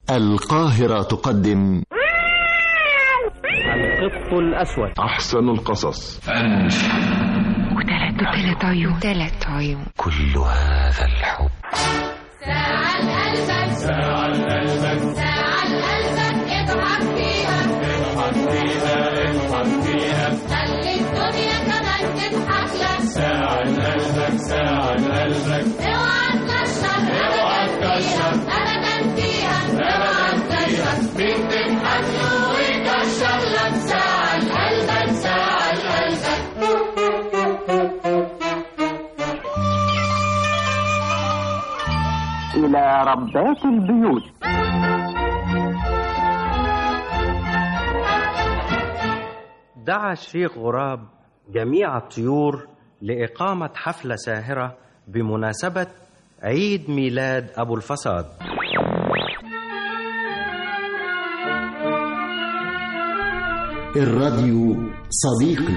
القاهرة تقدم القط الأسود أحسن القصص وثلاث وثلاث عيون ثلاث عيون كل هذا الحب ساعة لقلبك ساعة لقلبك ساعة لقلبك اضحك فيها اضحك فيها اضحك فيها خلي الدنيا كمان تضحك لك ساعة لقلبك ساعة لقلبك اوعى تكشر اوعى تكشر ابدا فيها اوعى تكشر مين تضحك له ويكشر لك ساعة لقلبك ساعة لقلبك إلى ربات البيوت دعا الشيخ غراب جميع الطيور لإقامة حفلة ساهرة بمناسبة عيد ميلاد أبو الفساد الراديو صديقي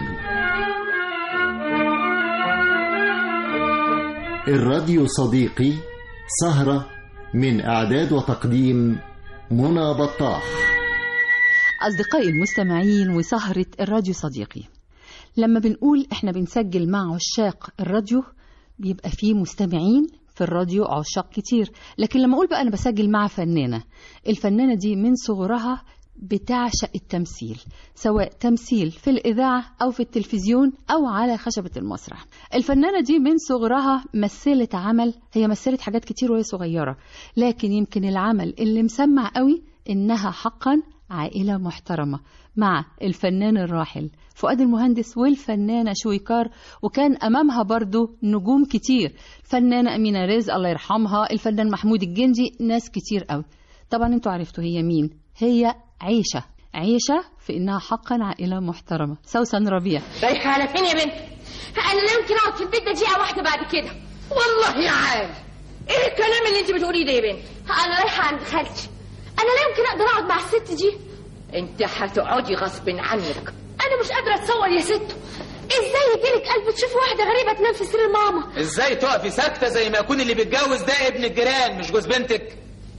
الراديو صديقي سهرة من إعداد وتقديم منى بطاح أصدقائي المستمعين وسهرة الراديو صديقي لما بنقول إحنا بنسجل مع عشاق الراديو بيبقى فيه مستمعين في الراديو عشاق كتير لكن لما أقول بقى أنا بسجل مع فنانة الفنانة دي من صغرها بتعشق التمثيل سواء تمثيل في الإذاعة أو في التلفزيون أو على خشبة المسرح الفنانة دي من صغرها مثلت عمل هي مثلت حاجات كتير وهي صغيرة لكن يمكن العمل اللي مسمع قوي إنها حقا عائلة محترمة مع الفنان الراحل فؤاد المهندس والفنانة شويكار وكان أمامها برضو نجوم كتير فنانة أمينة رزق الله يرحمها الفنان محمود الجندي ناس كتير قوي طبعا انتوا عرفتوا هي مين هي عيشة عيشة في إنها حقا عائلة محترمة سوسن ربيع رايحة على فين يا بنت؟ أنا لا يمكن أقعد في البيت ده دقيقة واحدة بعد كده والله يا عال إيه الكلام اللي أنت بتقوليه ده يا بنت؟ أنا رايحة عند خالتي أنا لا يمكن أقدر أقعد مع الست دي أنت هتقعدي غصب عنك أنا مش قادرة أتصور يا ست ازاي يجيلك قلب تشوف واحدة غريبة تنام في سرير ماما ازاي تقفي ساكته زي ما يكون اللي بيتجوز ده ابن الجيران مش جوز بنتك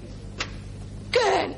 كان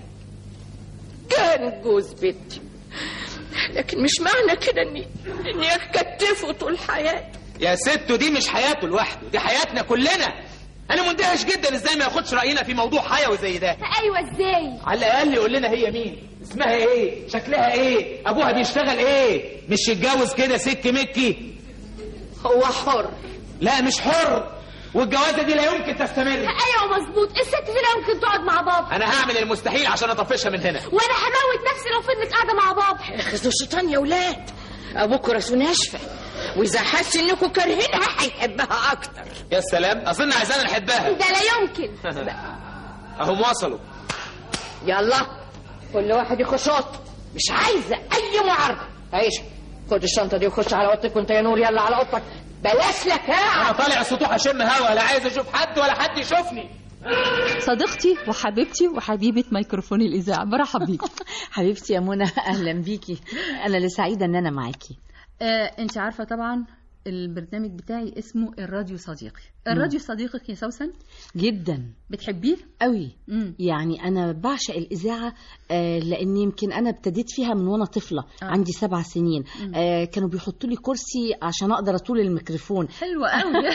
كان جوز بنتي لكن مش معنى كده اني اني اكتفه طول حياتي يا ست دي مش حياته لوحده دي حياتنا كلنا انا مندهش جدا ازاي ما ياخدش راينا في موضوع حيوي زي ده ايوه ازاي على الاقل يقول لنا هي مين اسمها ايه شكلها ايه ابوها بيشتغل ايه مش يتجوز كده سك مكي هو حر لا مش حر والجوازه دي لا يمكن تستمر ايوه مظبوط الست دي لا يمكن تقعد مع بابا انا هعمل المستحيل عشان اطفشها من هنا وانا هموت نفسي لو فضلت قاعده مع بابا اخذوا الشيطان يا ولاد ابوك راسه ناشفه واذا حس انكم كارهينها هيحبها اكتر يا سلام اظن عايزانا نحبها ده لا يمكن اهم وصلوا يلا كل واحد يخش اوضته مش عايزه اي معارضه عيش خد الشنطه دي وخش على اوضتك وانت يا نور يلا على اوضتك بلاش لك انا ها طالع السطوح اشم هوا لا عايز اشوف حد ولا حد يشوفني صديقتي وحبيبتي وحبيبة ميكروفون الإذاعة برحب بيك حبيبتي يا منى اهلا بيكي انا اللي سعيده ان انا معاكي آه، انت عارفة طبعا البرنامج بتاعي اسمه الراديو صديقي الراديو صديقك يا سوسن جدا بتحبيه قوي مم. يعني انا بعشق الاذاعه آه لان يمكن انا ابتديت فيها من وانا طفله آه. آه. عندي سبع سنين آه كانوا بيحطوا لي كرسي عشان اقدر اطول الميكروفون حلوة قوي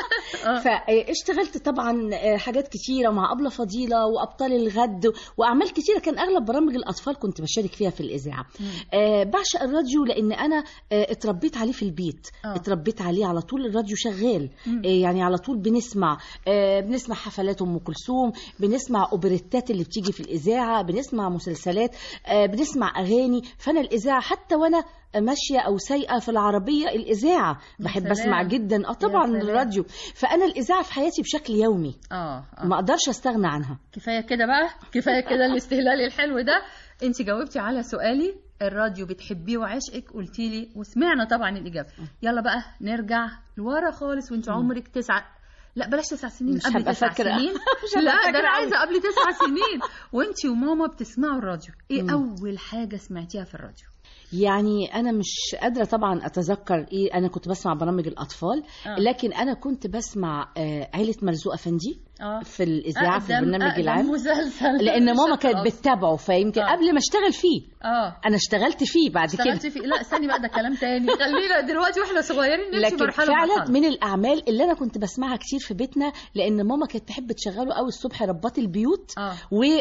فاشتغلت طبعا آه، حاجات كتيرة مع أبلة فضيلة وأبطال الغد وأعمال كتيرة كان أغلب برامج الأطفال كنت بشارك فيها في الإذاعة آه، بعشق الراديو لأن أنا آه، اتربيت عليه في البيت آه. اتربيت عليه على طول الراديو شغال آه، يعني على طول بنسمع آه، بنسمع حفلات أم كلثوم بنسمع أوبريتات اللي بتيجي في الإذاعة بنسمع مسلسلات آه، بنسمع أغاني فأنا الإذاعة حتى وأنا ماشية أو سايقة في العربية الإذاعة بحب سلام. أسمع جدا اه طبعا سلام. الراديو فأنا الإذاعة في حياتي بشكل يومي اه آه. ما اقدرش استغنى عنها كفايه كده بقى كفايه كده الاستهلال الحلو ده انت جاوبتي على سؤالي الراديو بتحبيه وعشقك قلتي لي وسمعنا طبعا الاجابه يلا بقى نرجع لورا خالص وانت عمرك تسعة لا بلاش تسع سنين مش قبل هبقى تسع فاكرة. سنين مش هبقى لا ده فاكرة انا أوي. عايزه قبل تسع سنين وانت وماما بتسمعوا الراديو ايه مم. اول حاجه سمعتيها في الراديو يعني انا مش قادره طبعا اتذكر ايه انا كنت بسمع برامج الاطفال آه. لكن انا كنت بسمع آه، عيله مرزوق افندي آه. في الاذاعه في أقدم- البرنامج أقدم العام مسلسل لان ماما بشكل كانت أوسع. بتتابعه فيمكن آه. قبل ما اشتغل فيه اه انا اشتغلت فيه بعد كده اشتغلتي في لا استني بقى ده كلام تاني خلينا دلوقتي واحنا صغيرين نمشي لكن مرحله فعلا مرحلة. من الاعمال اللي انا كنت بسمعها كتير في بيتنا لان ماما كانت تحب تشغله قوي الصبح ربات البيوت اه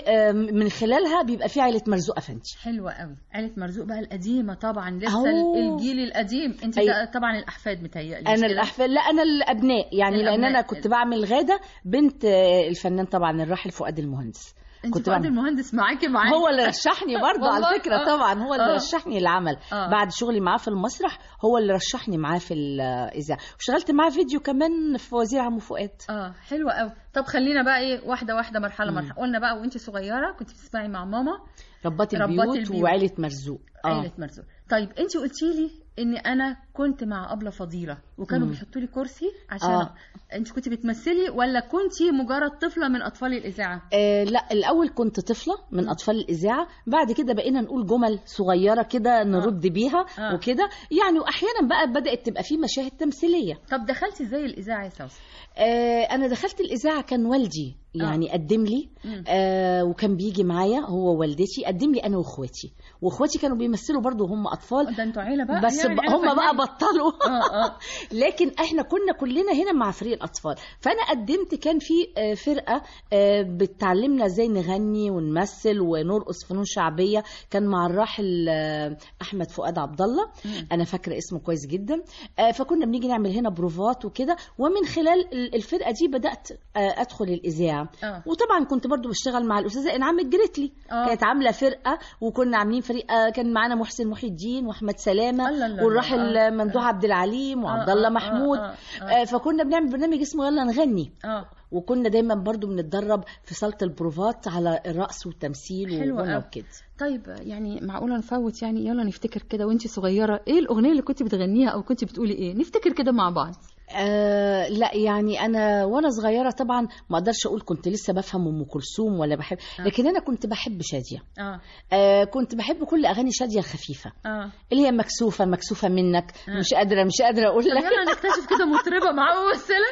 ومن خلالها بيبقى في عائله مرزوق افندي حلوة قوي عيلة مرزوق بقى القديمة طبعا لسه أهو. الجيل القديم انت أيوة. ده طبعا الأحفاد متهيألي مش انا كده؟ الاحفاد لا انا الابناء يعني لان الأبناء. انا كنت بعمل غاده بنت آه، الفنان طبعا الراحل فؤاد المهندس انت كنت فؤاد بعمل- المهندس معاكي معاكي هو اللي رشحني برضه والله؟ على فكره آه. طبعا هو اللي آه. رشحني العمل آه. بعد شغلي معاه في المسرح هو اللي رشحني معاه في الاذاعه واشتغلت معاه فيديو كمان في وزير عمو فؤاد اه حلوة قوي طب خلينا بقى ايه واحدة واحدة مرحلة مرحلة قلنا بقى وانت صغيرة كنت بتسمعي مع ماما ربات ربات البيوت, البيوت. وعائله مرزوق عيلة مرزوق طيب انت قلتي لي ان انا كنت مع ابله فضيله وكانوا مم. بيحطوا لي كرسي عشان آه. انت كنت بتمثلي ولا كنت مجرد طفله من اطفال الاذاعه آه لا الاول كنت طفله من اطفال الاذاعه بعد كده بقينا نقول جمل صغيره كده نرد بيها آه. وكده يعني واحيانا بقى بدات تبقى في مشاهد تمثيليه طب دخلتي ازاي الاذاعه يا سوسن آه انا دخلت الاذاعه كان والدي يعني قدم لي مم. آه وكان بيجي معايا هو والدتي قدم لي انا واخواتي واخواتي كانوا بيمثلوا برضو هم اطفال ده انتوا عيله بقى بس يعني بقى عيلة هم بقى فنانة. بطلوا اه اه لكن احنا كنا كلنا هنا مع فريق الاطفال فانا قدمت كان في آه، فرقه آه، بتعلمنا ازاي نغني ونمثل ونرقص فنون شعبيه كان مع الراحل آه، احمد فؤاد عبد الله انا فاكره اسمه كويس جدا آه، فكنا بنيجي نعمل هنا بروفات وكده ومن خلال ال- الفرقه دي بدات آه، ادخل الاذاعه آه. وطبعا كنت برضو بشتغل مع الاستاذه انعام الجريتلي آه. كانت عامله فرقه وكنا عاملين فريق آه، كان معانا محسن محي الدين واحمد سلامه الله الله والراحل الله. آه. ممدوح عبد العليم وعبد آه، الله آه، محمود آه، آه. آه، فكنا بنعمل برنامج اسمه يلا نغني اه وكنا دايما برضو بنتدرب في صاله البروفات على الرقص والتمثيل حلوة وغنى أوي. وكده طيب يعني معقوله نفوت يعني يلا نفتكر كده وانت صغيره ايه الاغنيه اللي كنت بتغنيها او كنت بتقولي ايه نفتكر كده مع بعض آه لا يعني انا وانا صغيره طبعا ما اقدرش اقول كنت لسه بفهم ام كلثوم ولا بحب آه. لكن انا كنت بحب شاديه اه آه كنت بحب كل اغاني شاديه الخفيفه اه اللي هي مكسوفه مكسوفه منك آه. مش قادره مش قادره اقول طب لك يلا نكتشف كده مطربه مع ممثله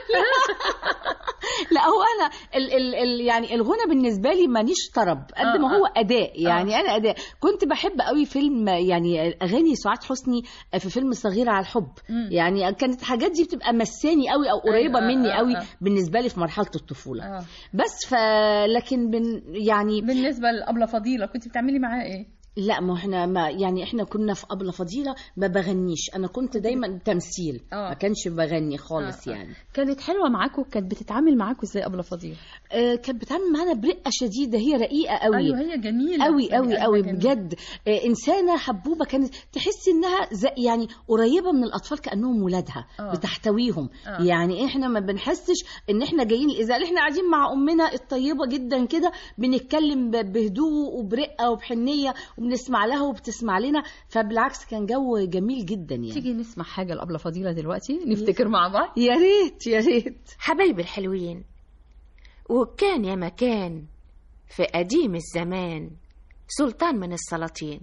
لا هو انا ال ال ال يعني الغنى بالنسبه لي مانيش طرب قد آه، ما آه. هو اداء يعني انا اداء كنت بحب قوي فيلم يعني اغاني سعاد حسني في فيلم صغيره على الحب مم. يعني كانت الحاجات دي بتبقى مساني قوي او قريبه أيوة، آه، مني آه، قوي آه. بالنسبه لي في مرحله الطفوله اه بس ف لكن بن يعني بالنسبه لابله فضيله كنت بتعملي معاها ايه لا ما احنا ما يعني احنا كنا في ابله فضيله ما بغنيش انا كنت دايما تمثيل آه. ما كانش بغني خالص آه، آه. يعني كانت حلوه معاكم كانت بتتعامل معاكم ازاي ابله فضيله آه كانت بتعمل معانا برقه شديده هي رقيقه قوي ايوه هي جميله قوي يعني قوي قلبها قوي جميل. بجد آه، انسانه حبوبه كانت تحس انها زي يعني قريبه من الاطفال كانهم ولادها آه. بتحتويهم آه. يعني احنا ما بنحسش ان احنا جايين الاذاعه احنا قاعدين مع امنا الطيبه جدا كده بنتكلم ب- بهدوء وبرقه وبحنيه وبنسمع لها وبتسمع لنا فبالعكس كان جو جميل جدا يعني تيجي نسمع حاجه لابله فضيله دلوقتي نفتكر مع بعض يا ريت يا ريت حبايبي الحلوين وكان يا مكان في قديم الزمان سلطان من السلاطين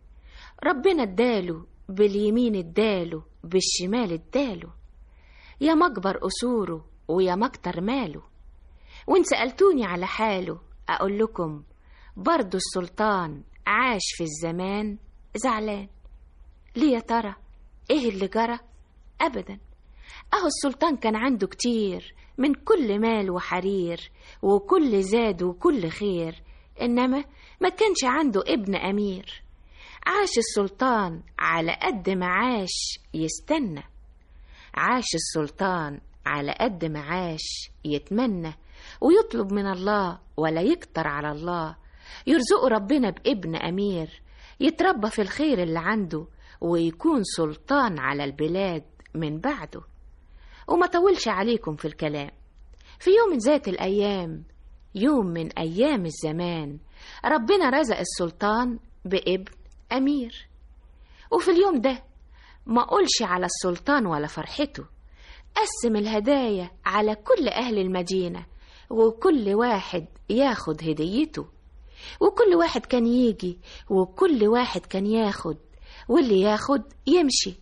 ربنا اداله باليمين اداله بالشمال اداله يا مكبر قصوره ويا مكتر ماله وان سألتوني على حاله أقول لكم برضو السلطان عاش في الزمان زعلان ليه يا ترى ايه اللي جرى أبدا أهو السلطان كان عنده كتير من كل مال وحرير وكل زاد وكل خير إنما ما كانش عنده ابن أمير عاش السلطان على قد ما عاش يستنى عاش السلطان على قد ما عاش يتمنى ويطلب من الله ولا يكتر على الله يرزقه ربنا بابن أمير يتربى في الخير اللي عنده ويكون سلطان على البلاد من بعده وما طولش عليكم في الكلام في يوم ذات الأيام يوم من أيام الزمان ربنا رزق السلطان بابن أمير وفي اليوم ده ما قولش على السلطان ولا فرحته قسم الهدايا على كل أهل المدينة وكل واحد ياخد هديته وكل واحد كان يجي وكل واحد كان ياخد واللي ياخد يمشي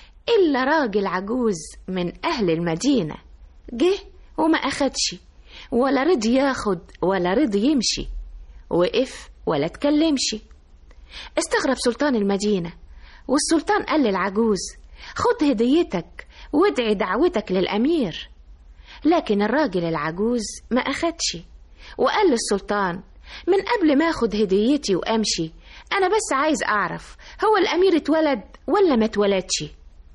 إلا راجل عجوز من أهل المدينة جه وما أخدش ولا رضي ياخد ولا رضي يمشي وقف ولا تكلمش استغرب سلطان المدينة والسلطان قال للعجوز خد هديتك وادعي دعوتك للأمير لكن الراجل العجوز ما أخدش وقال للسلطان من قبل ما أخد هديتي وأمشي أنا بس عايز أعرف هو الأمير اتولد ولا ما اتولدش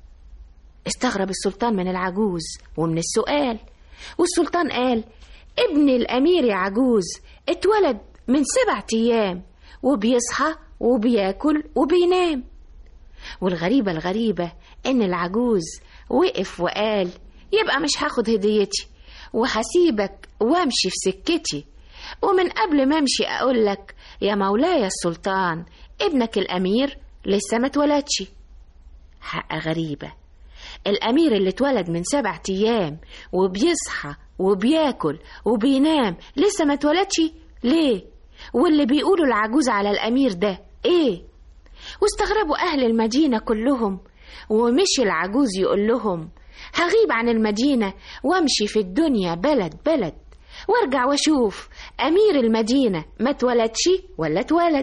استغرب السلطان من العجوز ومن السؤال والسلطان قال ابن الأمير يا عجوز اتولد من سبعة أيام وبيصحى وبياكل وبينام والغريبة الغريبة إن العجوز وقف وقال يبقى مش هاخد هديتي وهسيبك وامشي في سكتي ومن قبل ما امشي اقولك يا مولاي السلطان ابنك الامير لسه ما اتولدش حق غريبة الامير اللي اتولد من سبعة ايام وبيصحى وبياكل وبينام لسه ما اتولدش ليه واللي بيقولوا العجوز على الامير ده ايه واستغربوا اهل المدينة كلهم ومشي العجوز يقول لهم هغيب عن المدينة وامشي في الدنيا بلد بلد وارجع واشوف امير المدينة ما اتولدش ولا اتولد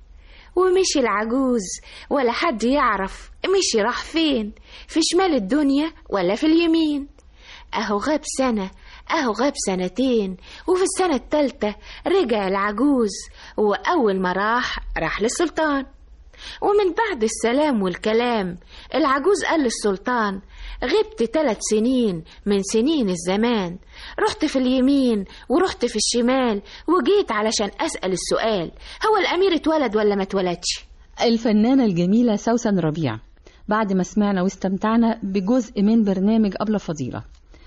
ومشي العجوز ولا حد يعرف مشي راح فين في شمال الدنيا ولا في اليمين اهو غاب سنة اهو غاب سنتين وفي السنة التالتة رجع العجوز واول ما راح راح للسلطان ومن بعد السلام والكلام العجوز قال للسلطان غبت ثلاث سنين من سنين الزمان رحت في اليمين ورحت في الشمال وجيت علشان أسأل السؤال هو الأمير اتولد ولا ما اتولدش الفنانة الجميلة سوسن ربيع بعد ما سمعنا واستمتعنا بجزء من برنامج أبلة فضيلة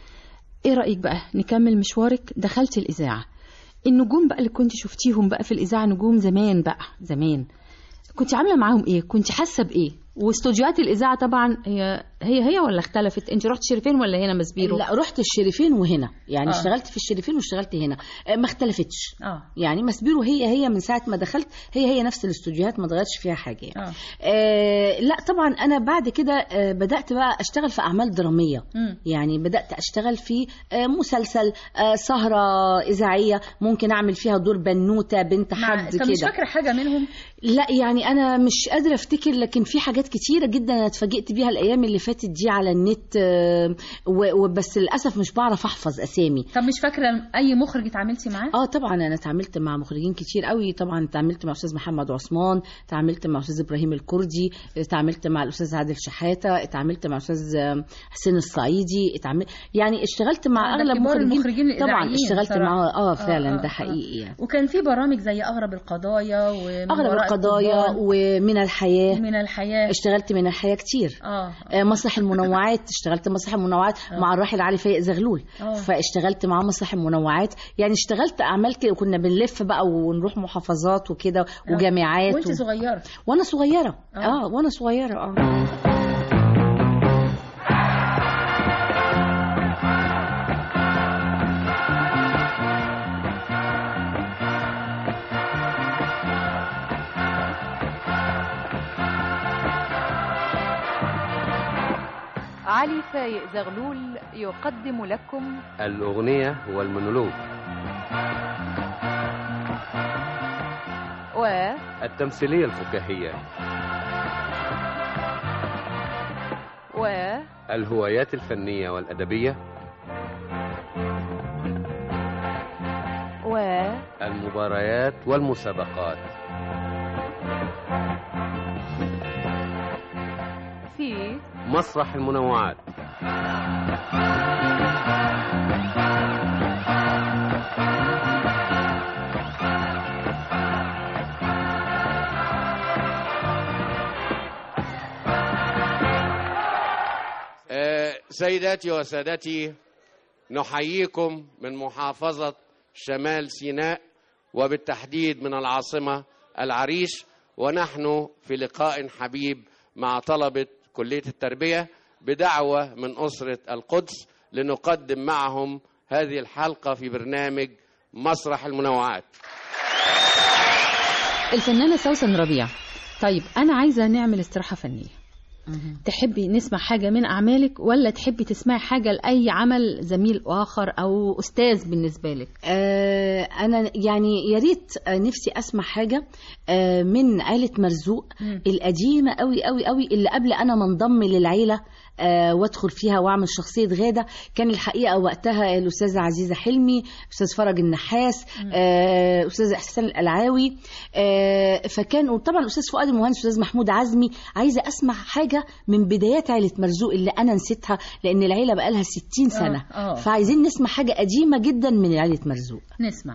ايه رأيك بقى نكمل مشوارك دخلت الإذاعة النجوم بقى اللي كنت شفتيهم بقى في الإذاعة نجوم زمان بقى زمان كنت عاملة معاهم ايه كنت حاسة بايه واستوديوهات الإذاعة طبعا هي هي هي ولا اختلفت انت رحت شريفين ولا هنا مسبيرو لا رحت الشريفين وهنا يعني آه. آه. اشتغلت في الشريفين واشتغلت هنا آه، ما اختلفتش اه يعني مسبيرو هي هي من ساعه ما دخلت هي هي نفس الاستوديوهات ما اتغيرش فيها حاجه يعني. اه آه لا طبعا انا بعد كده آه بدات بقى اشتغل في اعمال دراميه مم. يعني بدات اشتغل في آه مسلسل آه سهره اذاعيه ممكن اعمل فيها دور بنوته بنت مع- حد طب مش كده فاكرة حاجة منهم لا يعني انا مش قادره افتكر لكن في حاجات كتيره جدا انا اتفاجئت بيها الايام اللي فاتت دي على النت آه، و- وبس للاسف مش بعرف احفظ اسامي طب مش فاكرة أي مخرج اتعاملتي معاه اه طبعا انا اتعاملت مع مخرجين كتير قوي طبعا اتعاملت مع استاذ محمد عثمان اتعاملت مع استاذ ابراهيم الكردي اتعاملت مع الاستاذ عادل شحاته اتعاملت مع استاذ آه، حسين الصعيدي اتعاملت يعني اشتغلت مع آه، ده اغلب كبار مخرجين المخرجين طبعا الإذاعيين اشتغلت صراحة. معاه اه آه، فعلا آه، ده آه. حقيقي يعني وكان في برامج زي أغرب القضايا ومن اغلب وراء القضايا القضبان، ومن الحياه من الحياة اشتغلت من الحياه كتير اه آه، مسرح المنوعات اشتغلت مسرح المنوعات مع الراحل علي فايق زغلول آه. فاشتغلت معاه مسرح المنوعات يعني اشتغلت اعمال كده كنا بنلف بقى ونروح محافظات وكده وجامعات وانت و... صغيرة وانا صغيره آه. اه وانا صغيره اه علي فايق زغلول يقدم لكم الأغنية والمونولوج و التمثيلية الفكاهية و الهوايات الفنية والأدبية و المباريات والمسابقات في مسرح المنوعات آه، سيداتي وسادتي نحييكم من محافظة شمال سيناء وبالتحديد من العاصمة العريش ونحن في لقاء حبيب مع طلبة كلية التربية بدعوة من أسرة القدس لنقدم معهم هذه الحلقة في برنامج مسرح المنوعات الفنانة سوسن ربيع طيب أنا عايزة نعمل استراحة فنية تحبي نسمع حاجة من أعمالك ولا تحبي تسمعي حاجة لأي عمل زميل آخر أو أستاذ بالنسبة لك آه انا يعني يا ريت آه، نفسي اسمع حاجه آه من عيله مرزوق مم. القديمه قوي قوي قوي اللي قبل انا ما انضم للعيله آه وادخل فيها واعمل شخصيه غاده كان الحقيقه وقتها الاستاذه عزيزه حلمي استاذ فرج النحاس آه استاذ احسان القلعاوي آه فكان وطبعا الاستاذ فؤاد المهندس استاذ محمود عزمي عايزه اسمع حاجه من بدايات عيله مرزوق اللي انا نسيتها لان العيله بقالها 60 سنه آه، آه. فعايزين نسمع حاجه قديمه جدا من عيله مرزوق نسمع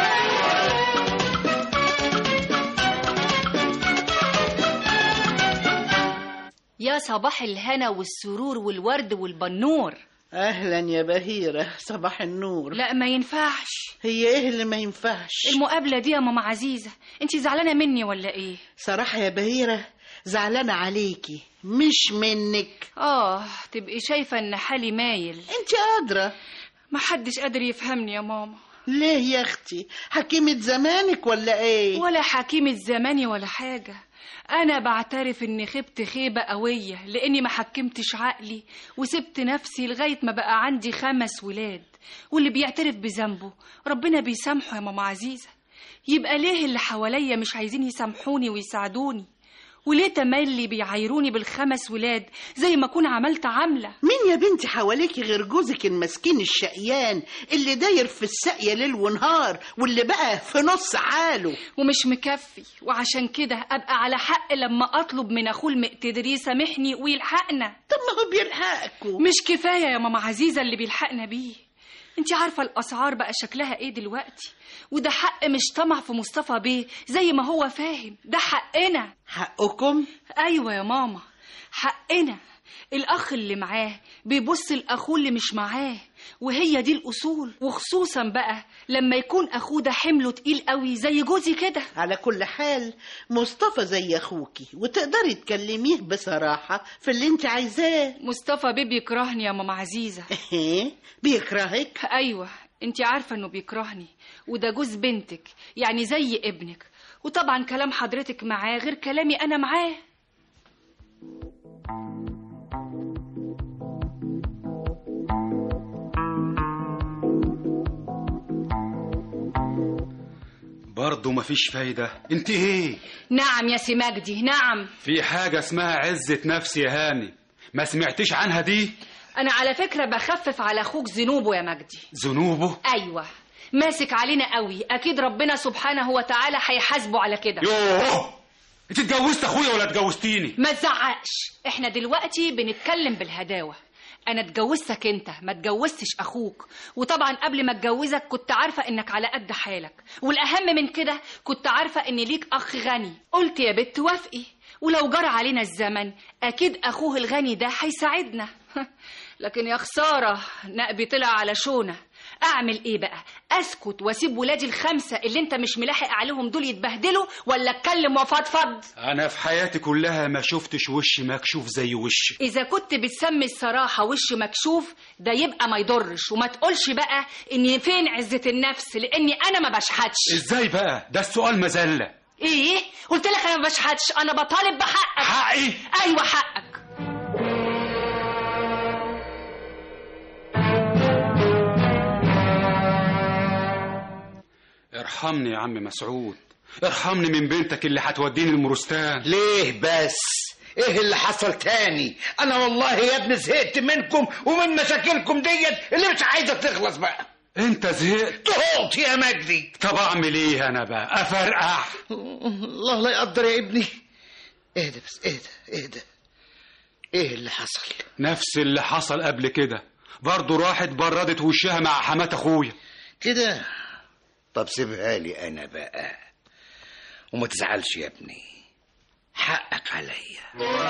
يا صباح الهنا والسرور والورد والبنور اهلا يا بهيره صباح النور لا ما ينفعش هي ايه اللي ما ينفعش المقابلة دي يا ماما عزيزة انت زعلانة مني ولا ايه صراحه يا بهيره زعلانه عليكي مش منك اه تبقي شايفة ان حالي مايل انت قادره محدش قادر يفهمني يا ماما ليه يا اختي حكيمه زمانك ولا ايه ولا حكيمة زماني ولا حاجة أنا بعترف إني خبت خيبة قوية لأني ما حكمتش عقلي وسبت نفسي لغاية ما بقى عندي خمس ولاد واللي بيعترف بذنبه ربنا بيسامحه يا ماما عزيزة يبقى ليه اللي حواليا مش عايزين يسامحوني ويساعدوني وليه تملي بيعايروني بالخمس ولاد زي ما أكون عملت عاملة مين يا بنتي حواليكي غير جوزك المسكين الشقيان اللي داير في الساقية ليل ونهار واللي بقى في نص حاله ومش مكفي وعشان كده أبقى على حق لما أطلب من أخوه المقتدر يسامحني ويلحقنا طب ما هو بيلحقكوا مش كفاية يا ماما عزيزة اللي بيلحقنا بيه انت عارفة الأسعار بقى شكلها ايه دلوقتي وده حق مش طمع في مصطفى بيه زي ما هو فاهم ده حقنا حقكم أيوة يا ماما حقنا الأخ اللي معاه بيبص لأخوه اللي مش معاه وهي دي الأصول وخصوصا بقى لما يكون أخوه ده حمله تقيل قوي زي جوزي كده على كل حال مصطفى زي اخوكي وتقدري تكلميه بصراحة في اللي انت عايزاه مصطفى بيه بيكرهني يا ماما عزيزة ايه بيكرهك ايوه انت عارفه انه بيكرهني وده جوز بنتك يعني زي ابنك وطبعا كلام حضرتك معاه غير كلامي انا معاه برضه مفيش فايدة انت ايه نعم يا سي مجدي نعم في حاجة اسمها عزة نفس يا هاني ما سمعتش عنها دي انا على فكره بخفف على اخوك ذنوبه يا مجدي ذنوبه ايوه ماسك علينا قوي اكيد ربنا سبحانه وتعالى هيحاسبه على كده يوه انت اتجوزت اخويا ولا اتجوزتيني ما تزعقش احنا دلوقتي بنتكلم بالهداوه انا اتجوزتك انت ما اتجوزتش اخوك وطبعا قبل ما اتجوزك كنت عارفه انك على قد حالك والاهم من كده كنت عارفه ان ليك اخ غني قلت يا بت وافقي ولو جرى علينا الزمن اكيد اخوه الغني ده هيساعدنا لكن يا خساره نقبي طلع على شونه اعمل ايه بقى اسكت واسيب ولادي الخمسه اللي انت مش ملاحق عليهم دول يتبهدلوا ولا اتكلم وافضفض انا في حياتي كلها ما شفتش وش مكشوف زي وشك إذا كنت بتسمي الصراحة وش مكشوف ده يبقى ما يضرش وما تقولش بقى إن فين عزة النفس لأني أنا ما بشحتش ازاي بقى ده السؤال مذلة إيه؟ قلت لك أنا ما بشحتش أنا بطالب بحقك حقي؟ أيوة حقك ارحمني يا عم مسعود ارحمني من بنتك اللي هتوديني المرستان ليه بس ايه اللي حصل تاني انا والله يا ابني زهقت منكم ومن مشاكلكم ديت اللي مش عايزه تخلص بقى انت زهقت طهقت يا مجدي طب اعمل ايه انا بقى افرقع الله لا يقدر يا ابني اهدى بس اهدى اهدى ايه اللي حصل نفس اللي حصل قبل كده برضه راحت بردت وشها مع حمات اخويا كده طب سيبها لي انا بقى وما تزعلش يا ابني حقك عليا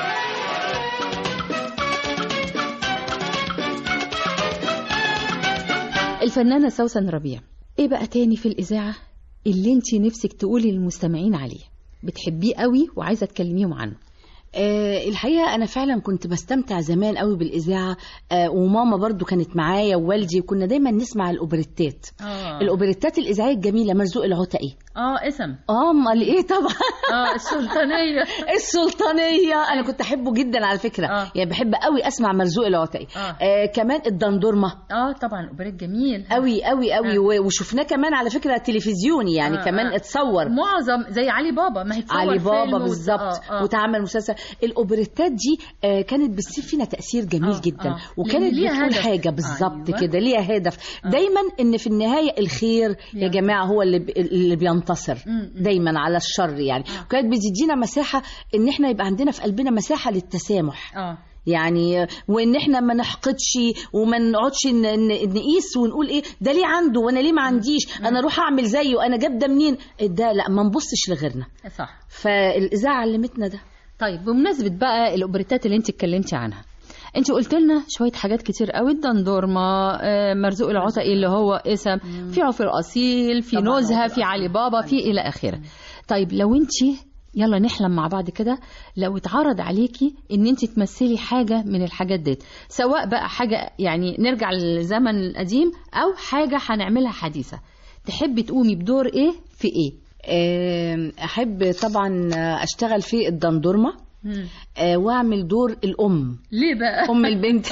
الفنانة سوسن ربيع ايه بقى تاني في الإذاعة اللي انتي نفسك تقولي للمستمعين عليه بتحبيه قوي وعايزة تكلميهم عنه أه الحقيقة أنا فعلا كنت بستمتع زمان قوي بالإذاعة أه وماما برضو كانت معايا ووالدي وكنا دايما نسمع الأوبريتات آه. الأوبريتات الإذاعية الجميلة مرزوق العتقي اه اسم اه امال ايه طبعا اه السلطانيه السلطانيه انا كنت احبه جدا على فكره آه. يعني بحب قوي اسمع مرزوق العتقي آه. آه كمان الدندورمه اه طبعا اوبريت جميل قوي قوي قوي آه. و- وشفناه كمان على فكره تلفزيوني يعني آه، كمان آه. اتصور معظم زي علي بابا ما هي تصور علي فيلم بابا وت- بالظبط آه، آه. وتعمل مسلسل الاوبريتات دي آه كانت بتسيب فينا تاثير جميل آه، جدا آه. وكانت لأن ليها بتقول هدف. حاجه بالظبط أيوة. كده ليها هدف دايما ان في النهايه الخير يا جماعه هو اللي ب- اللي بينتصر دايما على الشر يعني وكانت بتدينا مساحه ان احنا يبقى عندنا في قلبنا مساحه للتسامح اه يعني وان احنا ما نحقدش وما نقعدش ن- ن- نقيس ونقول ايه ده ليه عنده وانا ليه ما عنديش انا اروح اعمل زيه انا جاب ده منين ده لا ما نبصش لغيرنا صح فالاذاعه علمتنا ده طيب بمناسبة بقى الأوبريتات اللي أنت اتكلمتي عنها أنت قلت لنا شوية حاجات كتير قوي الدندورما آه، مرزوق العتقي اللي هو اسم في عفر أصيل في طبعاً نزهة عفر في علي بابا في إلى آخره طيب لو أنت يلا نحلم مع بعض كده لو اتعرض عليكي ان انت تمثلي حاجه من الحاجات ديت سواء بقى حاجه يعني نرجع للزمن القديم او حاجه هنعملها حديثه تحبي تقومي بدور ايه في ايه آم، احب طبعا اشتغل في الدندورمه آه، واعمل دور الام ليه بقى ام البنت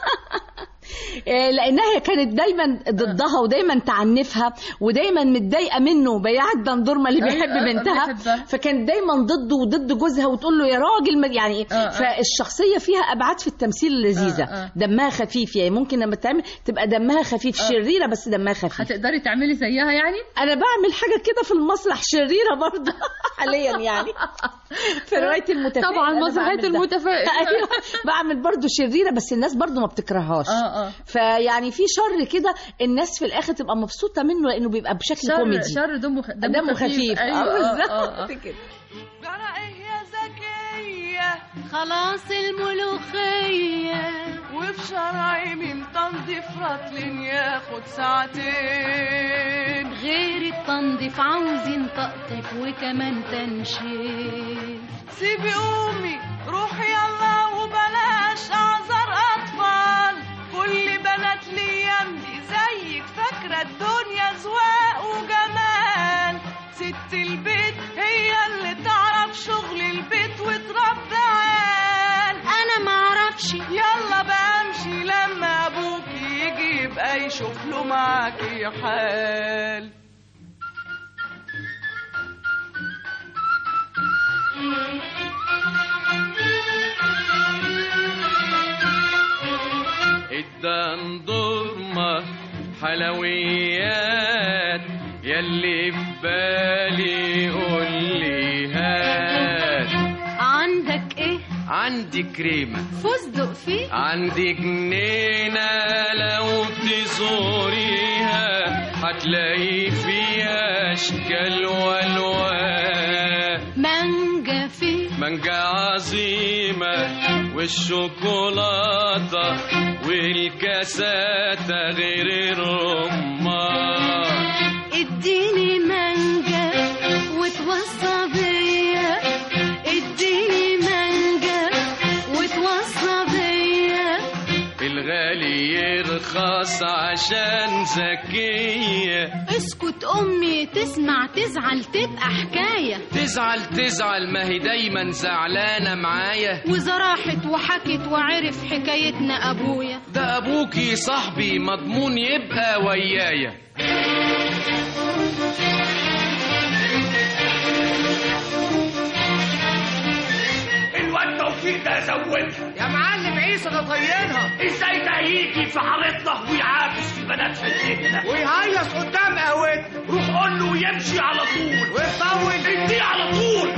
آه، لانها كانت دايما ضدها ودايما تعنفها ودايما متضايقه منه بياع الدندورمه اللي أيوة، بيحب آه، بنتها بيحبها. فكانت دايما ضده وضد جوزها وتقول له يا راجل ما- يعني إيه. آه. فالشخصيه فيها ابعاد في التمثيل لذيذه آه، آه. دمها خفيف يعني ممكن لما تعمل تبقى دمها خفيف آه. شريره بس دمها خفيف هتقدري تعملي زيها يعني انا بعمل حاجه كده في المسرح شريره برضه حاليا يعني في روايه المتفائل طبعا أنا مسرحية بعمل ده. المتفائل. ايوه بعمل برضه شريره بس الناس برضه ما بتكرههاش اه اه فيعني في شر كده الناس في الاخر تبقى مبسوطه منه لانه بيبقى بشكل شر كوميدي شر دمه خ- دمه, دمه خفيف أيوة. اه آه، بالظبط آه، آه. كده خلاص الملوخية وفي شرعي من تنظيف رطل ياخد ساعتين غير التنظيف عاوزين تقطيف وكمان تنشيف سيبي قومي روحي يلا وبلاش اعذر اطفال كل بنات ليام دي زيك فاكره الدنيا زواق وجمال ست البيت هي اللي تعرف شغل البيت وتربي عيال انا معرفش يلا بقى امشي لما ابوك يجي يبقى يشوف له معاكي حال الدندورمة حلويات يلي في بالي قول لي هات عندك ايه عندي كريمة فستق فيه عندي جنينة لو تزوريها هتلاقي فيها أشكال وألوان مانجا فيه مانجا عظيمة والشوكولاتة والكاساتة غير الرمان اديني مانجا وتوصى بيا اديني مانجا وتوصى بيا الغالي يرخص عشان ذكية اسكت امي تسمع تزعل تبقى حكايه تزعل تزعل ما هي دايما زعلانة معايا وإذا راحت وحكت وعرف حكايتنا ابويا ده أبوكي صاحبي مضمون يبقى ويايا الواد توفيق ده زودها يا معلم عيسى ده طينها ازاي ده يجي في حارتنا ويعاكس في بنات حتتنا ويهيص قدام قهوتنا روح قول له يمشي على طول ويطول اديه على طول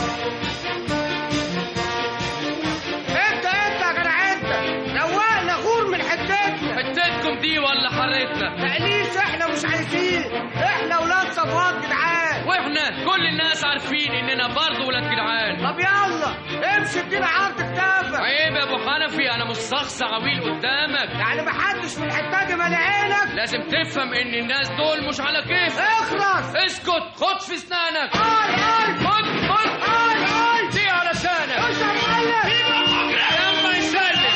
انت انت يا جدع انت روقنا غور من حتتنا حتتكم دي ولا حارتنا تقليص احنا مش عايزين احنا ولاد صفوات جدعان واحنا كل الناس عارفين اننا برضه ولاد جدعان طب يلا امشي ادينا عرض كتافك عيب يا ابو حنفي انا مش شخص عويل قدامك يعني محدش في الحته دي مالي عينك لازم تفهم ان الناس دول مش على كيف اخلص اسكت خد في اسنانك اي اي خد خد اي اي دي على لسانك خش يا معلم لما يسلم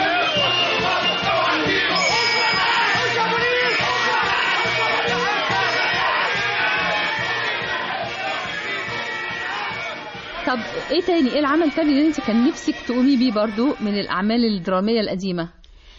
خش يا بوليس طب ايه تاني ايه العمل التاني اللي انت كان نفسك تقومي بيه برضو من الاعمال الدراميه القديمه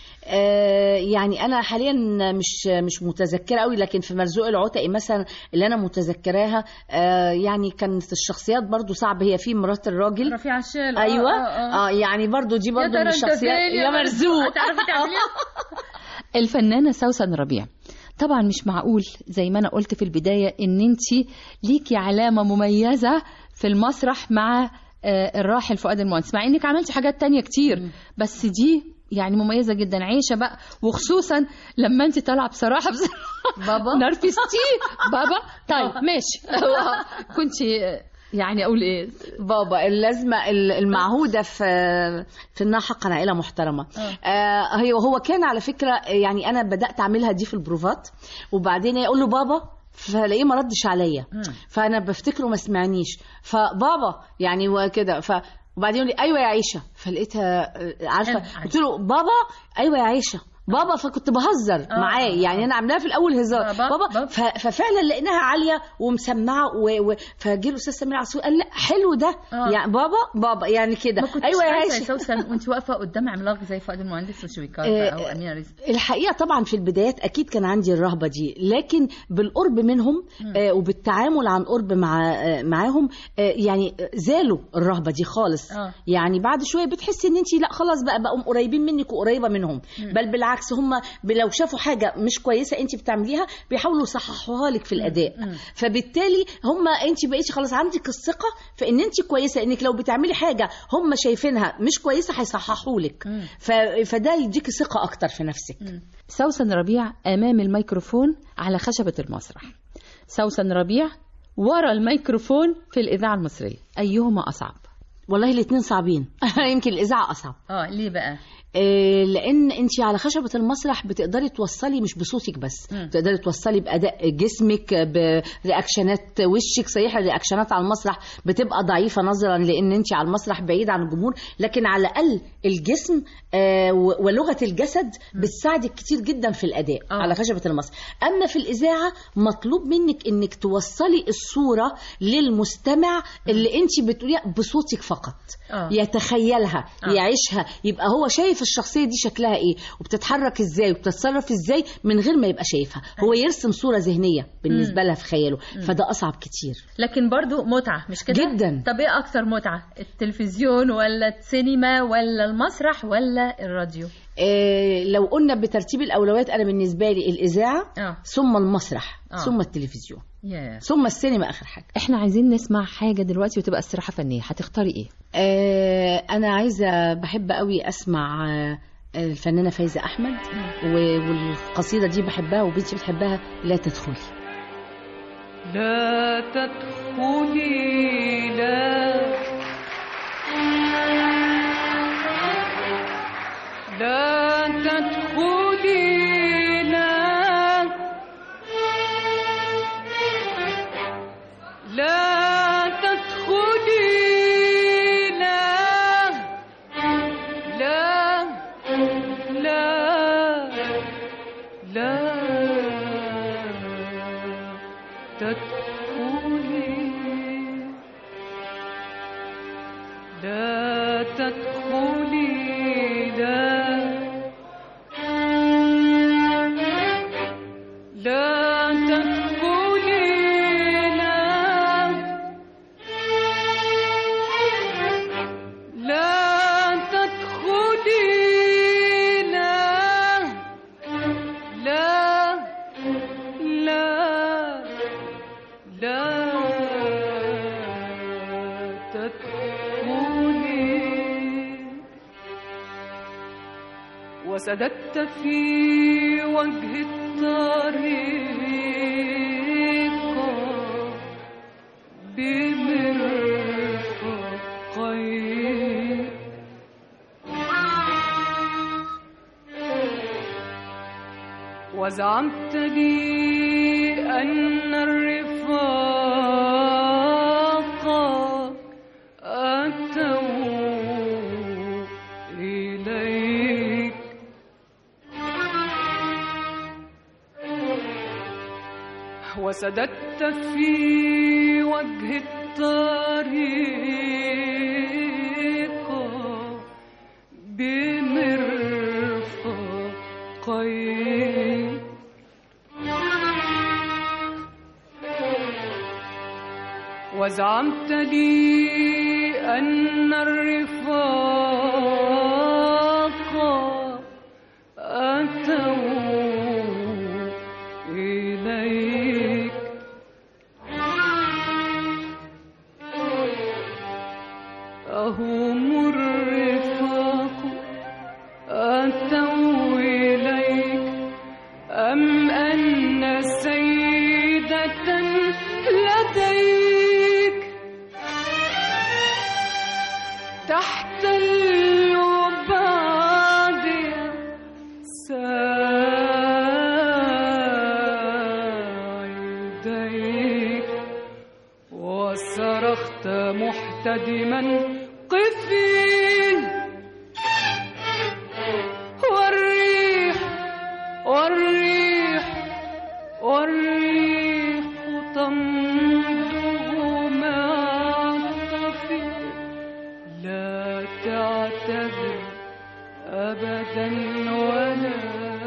آه، يعني انا حاليا مش مش متذكره قوي لكن في مرزوق العتقي مثلا اللي انا متذكراها آه، يعني كانت الشخصيات برضو صعب هي في مرات الراجل رفيع الشال ايوه آه, آه, اه يعني برضو دي برضو ترى من أنت الشخصيات فين يا مرزوق تعرفي تعمليها الفنانه سوسن ربيع طبعا مش معقول زي ما انا قلت في البدايه ان انت ليكي علامه مميزه في المسرح مع آه، الراحل فؤاد المهندس مع انك عملتي حاجات تانية كتير بس دي يعني مميزه جدا عيشه بقى وخصوصا لما انت طالعه بصراحه بصراحه بابا نرفزتيه بابا طيب ماشي كنت يعني اقول ايه بابا اللازمه المعهوده في في انها حقا عائله محترمه آه هي هو كان على فكره يعني انا بدات اعملها دي في البروفات وبعدين يقول له بابا فلاقيه ما ردش عليا فانا بفتكره ما سمعنيش فبابا يعني وكده ف وبعدين يقول لي ايوه يا عيشه فلقيتها آه، عارفه قلت له بابا ايوه يا عيشه بابا فكنت بهزر آه، معاه آه، يعني انا عاملاها في الاول هزار بابا، بابا ف- ففعلا لقيناها عاليه ومسمعه و... و... فجه الاستاذ سمير عصفور قال لا حلو ده آه. يعني بابا بابا يعني كده ما كنتش ايوه يا خايفة عيشه سوسن وانت واقفه قدام عملاق زي فؤاد المهندس وشويكار آه، او امينه رزق الحقيقه طبعا في البدايات اكيد كان عندي الرهبه دي لكن بالقرب منهم آه وبالتعامل عن قرب مع آه معاهم آه يعني زالوا الرهبه دي خالص آه. يعني بعد شويه بتحسي ان انت لا خلاص بقى بقوا قريبين منك وقريبه منهم مم. بل بالعكس هم لو شافوا حاجه مش كويسه انت بتعمليها بيحاولوا يصححوها لك في الاداء فبالتالي هم انت بقيتي خلاص عندك الثقه في ان انت كويسه انك لو بتعملي حاجه هم شايفينها مش كويسه هيصححوا لك ف... فده يديكي ثقه اكتر في نفسك سوسن ربيع امام الميكروفون على خشبه المسرح سوسن ربيع ورا الميكروفون في الاذاعه المصريه ايهما اصعب والله الاثنين صعبين يمكن الاذاعه اصعب اه ليه بقى آه، لان انت على خشبه المسرح بتقدري توصلي مش بصوتك بس مم. بتقدري توصلي باداء جسمك برياكشنات وشك صحيح الرياكشنات على المسرح بتبقى ضعيفه نظرا لان انت على المسرح بعيد عن الجمهور لكن على الاقل الجسم آه، و- ولغه الجسد بتساعدك كتير جدا في الاداء آه. على خشبه المسرح اما في الاذاعه مطلوب منك انك توصلي الصوره للمستمع اللي انت بتقوليها بصوتك فقط آه. يتخيلها آه. يعيشها يبقى هو شايف الشخصيه دي شكلها ايه وبتتحرك ازاي وبتتصرف ازاي من غير ما يبقى شايفها هو يرسم صوره ذهنيه بالنسبه لها في خياله فده اصعب كتير لكن برضو متعه مش كده جدا. طب ايه اكتر متعه التلفزيون ولا السينما ولا المسرح ولا الراديو إيه لو قلنا بترتيب الاولويات انا بالنسبه لي الاذاعه آه. ثم المسرح آه. ثم التلفزيون yeah. ثم السينما اخر حاجه احنا عايزين نسمع حاجه دلوقتي وتبقى استراحه فنيه هتختاري ايه آه، انا عايزه بحب قوي اسمع آه، الفنانه فايزه احمد و- والقصيده دي بحبها وبنتي بتحبها لا تدخلي لا تدخلي لا لا تدخلي لا لا تدخلي لا لا لا لا تدخلي لا تدخلي لا لا تدخلي لا لا تدخلي لا لا لا لا تدخلي وسددت في وجه الطريق بمرفقين وزعمت لي أن الرفاق أتوا إليك وسددت في وجه طريقة بمرفقين وزعمت لي أن الرفاق أتوا إليك أهم الرفاق أتوا إليك أم أن سيدة لديك تحت اللباد ساعديك وصرخت محتدما قفي والريح والريح والريح تمضغ مع الطفي لا تعتذر أبدا ولا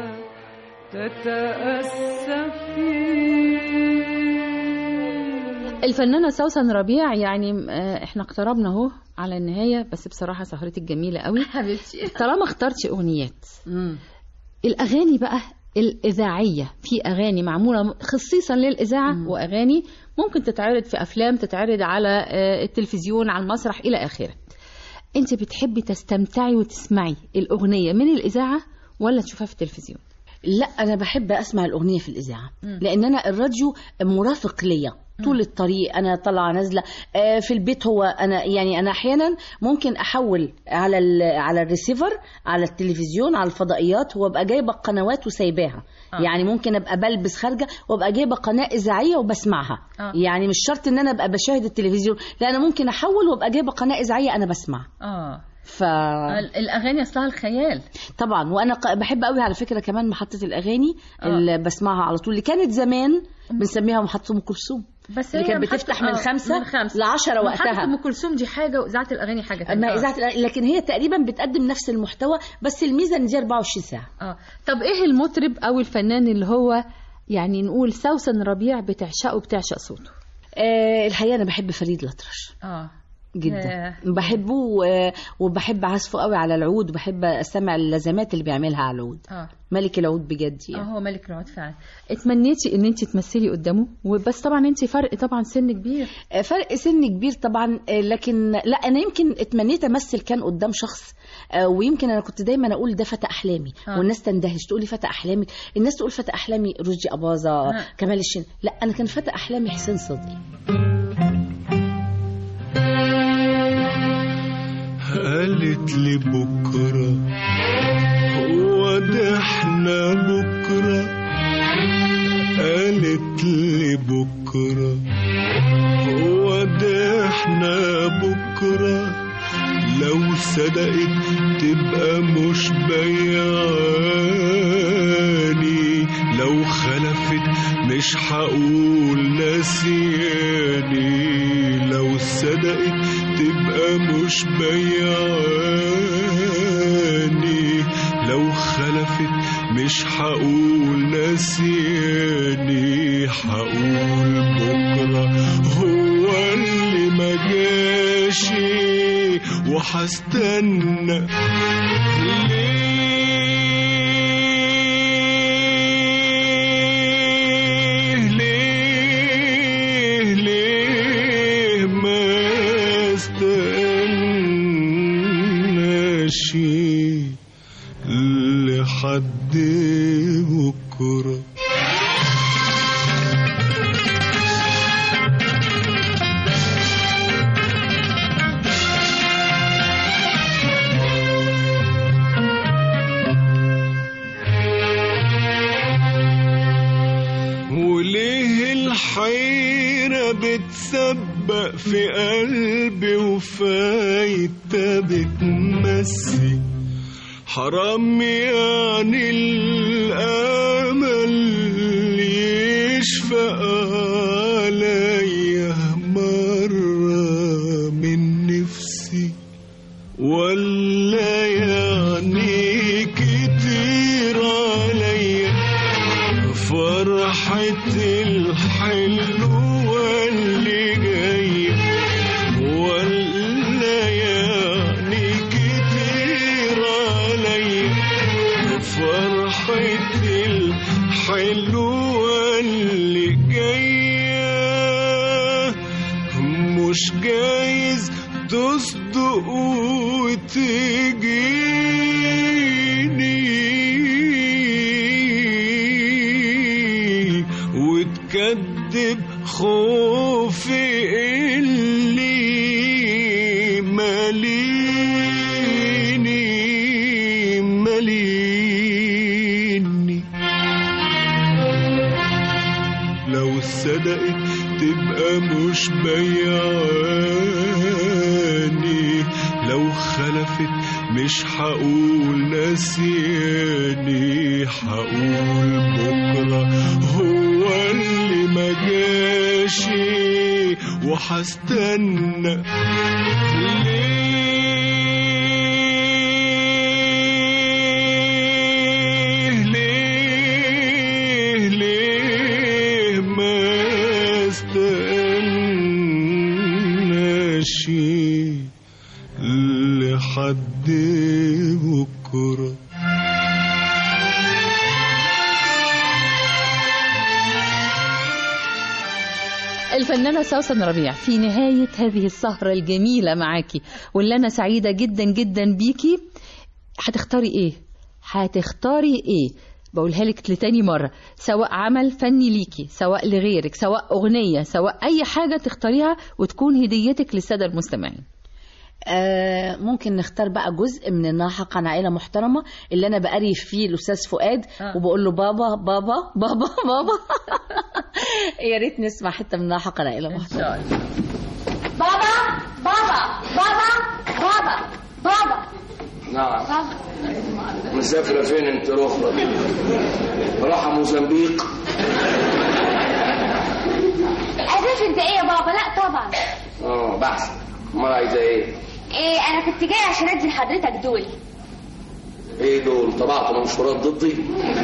تتأسفي الفنانة سوسن ربيع يعني آه، احنا اقتربنا اهو على النهاية بس بصراحة سهرتك جميلة قوي حبيبتي طالما اخترتي اغنيات الاغاني بقى الاذاعيه في اغاني معموله خصيصا للاذاعه واغاني ممكن تتعرض في افلام تتعرض على آه، التلفزيون على المسرح الى اخره انت بتحبي تستمتعي وتسمعي الاغنيه من الاذاعه ولا تشوفها في التلفزيون لا انا بحب اسمع الاغنيه في الاذاعه لان انا الراديو مرافق ليا طول الطريق انا طالعه نازله آه، في البيت هو انا يعني انا احيانا ممكن احول على ال- على الريسيفر على التلفزيون على الفضائيات وابقى جايبه القنوات وسايباها آه. يعني ممكن ابقى بلبس خارجه وابقى جايبه قناه اذاعيه وبسمعها آه. يعني مش شرط ان انا ابقى بشاهد التلفزيون لا انا ممكن احول وابقى جايبه قناه اذاعيه انا بسمع اه ف الاغاني اصلها الخيال طبعا وانا ق- بحب قوي على فكره كمان محطه الاغاني آه. اللي بسمعها على طول اللي كانت زمان بنسميها محطه ام كلثوم بس اللي هي كانت محطة- بتفتح من آه، خمسة من خمسة لعشرة محطة وقتها ام كلثوم دي حاجه واذاعه الاغاني حاجه تانية اما آه. اذاعه الأغاني- لكن هي تقريبا بتقدم نفس المحتوى بس الميزه ان دي 24 ساعه اه طب ايه المطرب او الفنان اللي هو يعني نقول سوسن ربيع بتعشقه بتعشق صوته آه الحقيقه انا بحب فريد الأطرش اه جدا ياه. بحبه و- وبحب عزفه قوي على العود وبحب استمع اللازمات اللي بيعملها على العود اه ملك العود بجد اه يعني هو ملك العود فعلا اتمنيتي ان انت تمثلي قدامه وبس طبعا انت فرق طبعا سن كبير آه، فرق سن كبير طبعا آه، لكن لا انا يمكن اتمنيت امثل كان قدام شخص آه، ويمكن انا كنت دايما اقول ده فتى احلامي آه. والناس تندهش تقولي فتى احلامك الناس تقول فتى احلامي رشدي اباظه آه. كمال الشن لا انا كان فتى احلامي حسين صدقي قالت لي بكرة هو ده احنا بكرة قالت لي بكرة هو ده احنا بكرة لو صدقت تبقى مش بياني لو خلفت مش هقول نسياني لو صدقت تبقى مش بياني لو خلفت مش هقول نسياني هقول بكرة هو اللي ما جاشي وهستنى ليه ليه ليه ما استناش لحد بكره وليه الحيرة بتسبق في قلبي وفايتة بتمسي حرام يعني الأمل يشفق عليا مرة مش جايز تصدق وتجيني وتكذب خوفي اللي ماليني ماليني لو صدقت تبقى مش بيعاني لو خلفت مش هقول نسياني هقول بكرة هو اللي ما جاشي وهستنى ليه ليه ليه ما استناش لحد بكره الفنانة سوسن ربيع في نهاية هذه السهرة الجميلة معاكي واللي أنا سعيدة جدا جدا بيكي هتختاري إيه؟ هتختاري إيه؟ بقولها لك لتاني مرة سواء عمل فني ليكي سواء لغيرك سواء أغنية سواء أي حاجة تختاريها وتكون هديتك للسادة المستمعين آه ممكن نختار بقى جزء من الناحق عن عائله محترمه اللي انا بقري فيه الاستاذ فؤاد آه. وبقول له بابا بابا بابا بابا يا ريت نسمع حته من ناحق عن عائله محترمه بابا بابا بابا بابا بابا نعم بابا مسافرة فين انت رخرة راحة موزمبيق اساس انت ايه يا بابا لا طبعا اه بحث ما عايزة ايه ايه انا كنت جاي عشان ادي لحضرتك دول ايه دول طبعت منشورات ضدي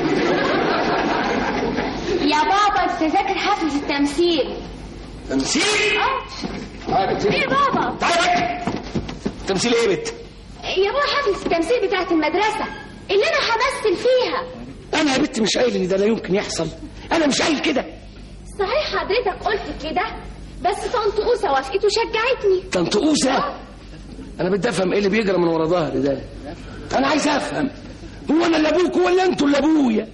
يا بابا تذاكر حفلة التمثيل تمثيل اه ايه بابا تمثيل ايه بت يا بابا حفلة التمثيل بتاعت المدرسة اللي انا همثل فيها انا يا بت مش قايل ان ده لا يمكن يحصل انا مش قايل كده صحيح حضرتك قلت كده بس طنط اوسه وافقت وشجعتني طنط اوسه انا بدي افهم ايه اللي بيجرى من ورا ظهري ده انا عايز افهم هو انا اللي ابوك ولا انتوا اللي ابويا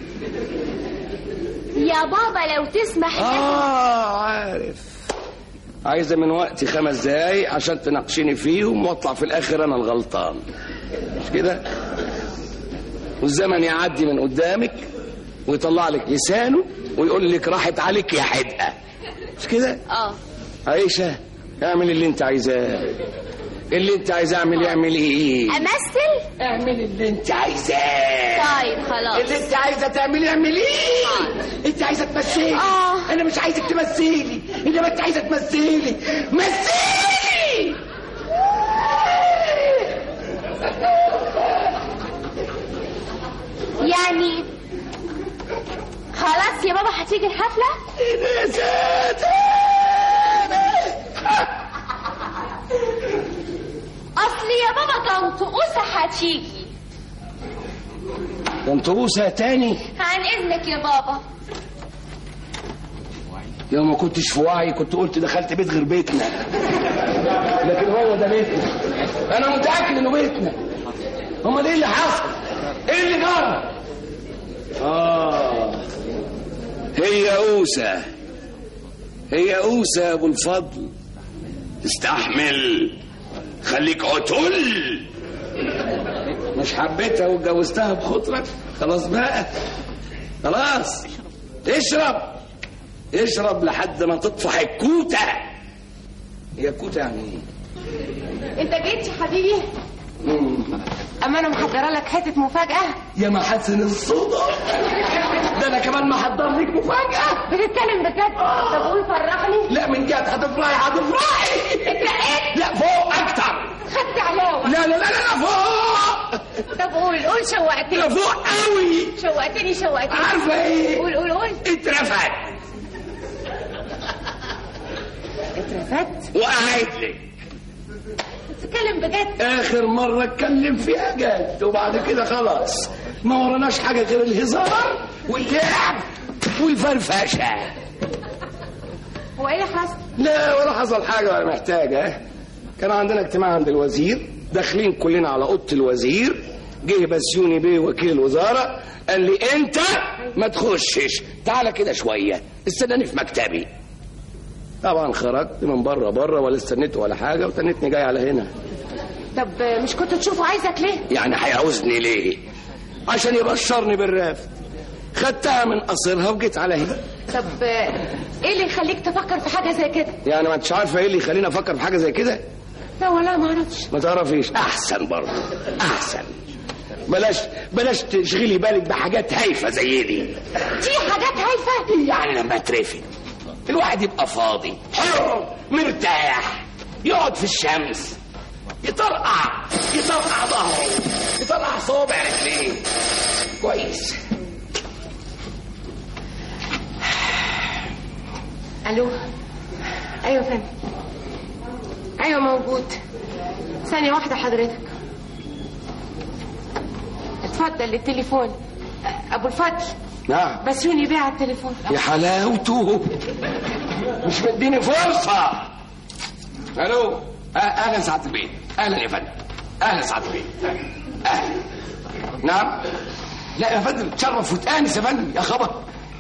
يا بابا لو تسمح اه عارف عايزة من وقتي خمس دقايق عشان تناقشيني فيهم واطلع في الاخر انا الغلطان مش كده والزمن يعدي من قدامك ويطلع لك لسانه ويقول لك راحت عليك يا حدقه مش كده اه عيشة اعمل اللي انت عايزاه اللي انت عايزاه اعمل اعمل ايه امثل اعمل اللي انت عايزاه طيب خلاص اللي انت عايزه تعملي اعملي انت عايزه تمثلي اه انا مش عايزك تمثلي انما انت عايزه تمثلي مثلي يعني خلاص يا بابا هتيجي الحفلة يا ساتر اصل يا بابا طنط اوسه هتيجي ده انت بوسه تاني عن اذنك يا بابا لو ما كنتش في وعي كنت قلت دخلت بيت غير بيتنا لكن هو ده بيتنا انا متاكد انه بيتنا امال ايه اللي حصل ايه اللي جرى اه هي اوسه هي اوسه يا ابو الفضل استحمل خليك عتل مش حبيتها واتجوزتها بخطرك خلاص بقى خلاص اشرب اشرب لحد ما تطفح الكوته هي الكوته يعني ايه انت جيت يا حبيبي اما انا محضره لك حته مفاجاه يا محاسن الصدف ده انا كمان محضر لك مفاجاه بتتكلم بجد طب قول فرحني لا من جد هتفرحي هتفرحي اترقيت لا فوق اكتر خدت علاوه لا لا لا لا فوق طب قول قول شوقتني لا فوق قوي شوقتني شوقتني عارفه ايه قول قول قول اترفد اترفدت وقعت لك بتتكلم بجد اخر مره اتكلم فيها جد وبعد كده خلاص ما وراناش حاجه غير الهزار واللعب والفرفشه هو ايه اللي حصل؟ لا ولا حصل حاجة ولا محتاجة كان عندنا اجتماع عند الوزير داخلين كلنا على أوضة الوزير جه بسيوني بيه وكيل الوزارة قال لي أنت ما تخشش تعالى كده شوية استناني في مكتبي طبعا خرجت من بره بره ولا استنيت ولا حاجة وتنتني جاي على هنا طب مش كنت تشوفه عايزك ليه؟ يعني هيعوزني ليه عشان يبشرني بالرافد خدتها من قصرها وجيت على هنا طب ايه اللي يخليك تفكر في حاجه زي كده؟ يعني ما انتش عارفه ايه اللي يخليني افكر في حاجه زي كده لا والله ما اعرفش ما تعرفيش احسن برضه احسن بلاش بلاش تشغلي بالك بحاجات هايفه زي دي دي حاجات هايفه يعني لما اترفد الواحد يبقى فاضي حر مرتاح يقعد في الشمس يطرقع يطرقع ظهره يطرقع صوابع رجليه كويس الو ايوه فندم ايوه موجود ثانيه واحده حضرتك اتفضل التليفون ابو الفضل نعم بسيوني بيه على التليفون يا حلاوته مش مديني فرصة الو أه- اهلا سعادة البيت اهلا يا فندم اهلا سعادة البيت اهلا نعم لا يا فندم تشرف وتانس يا فندم يا خبر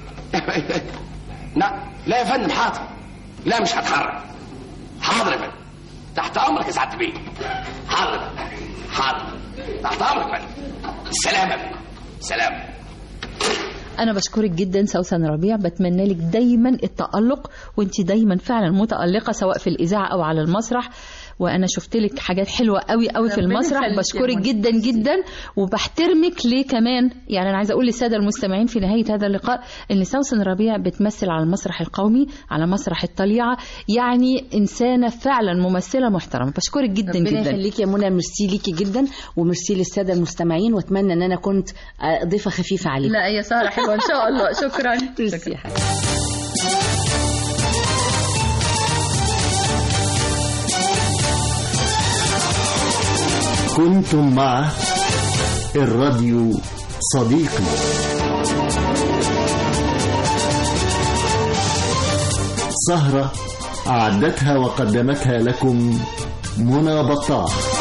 نعم لا يا فندم حاضر لا مش هتحرك حاضر يا فندم تحت امرك يا سعادة البيت حاضر يا فندم. حاضر تحت امرك يا فندم السلام يا فندم سلام أنا بشكرك جدا سوسن ربيع بتمنى لك دايما التألق وانت دايما فعلا متألقة سواء في الإذاعة أو على المسرح وأنا شفت لك حاجات حلوة قوي قوي في ربنا المسرح يخليك يا بشكرك منى. جدا جدا وبحترمك ليه كمان يعني أنا عايزة أقول للسادة المستمعين في نهاية هذا اللقاء إن سوسن ربيع بتمثل على المسرح القومي على مسرح الطليعة يعني إنسانة فعلا ممثلة محترمة بشكرك جدا ربنا جدا يخليك يا منى ميرسي ليكي جدا وميرسي للساده المستمعين واتمنى ان انا كنت آه، ضيفه خفيفه عليكم لا يا سارة حلوة إن شاء الله شكرا ميرسي يا حبيبي. كنتم مع الراديو صديقي سهرة أعدتها وقدمتها لكم منى بطاح